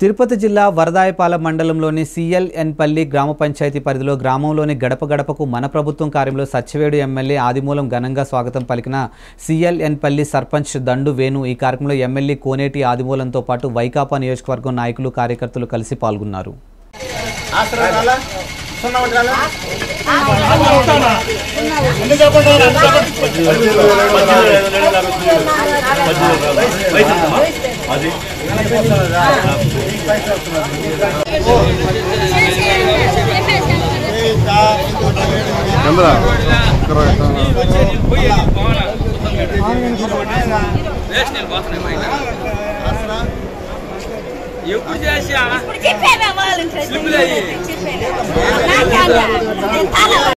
తిరుపతి జిల్లా వరదాయపాలెం మండలంలోని సిఎల్ఎన్పల్లి గ్రామ పంచాయతీ పరిధిలో గ్రామంలోని గడప గడపకు మన ప్రభుత్వం కార్యంలో సత్యవేడు ఎమ్మెల్యే ఆదిమూలం ఘనంగా స్వాగతం పలికిన సిఎల్ఎన్పల్లి సర్పంచ్ దండు వేణు ఈ కార్యక్రమంలో ఎమ్మెల్యే కోనేటి ఆదిమూలంతో పాటు వైకాపా నియోజకవర్గం నాయకులు కార్యకర్తలు కలిసి పాల్గొన్నారు ఆసరా రాలా? సున్నా ఒకటి రాలా? ఎప్పుడు చేసా ఇప్పుడు చెప్పాను వాళ్ళని చెప్పాను నాకే అంట. నేను తాళం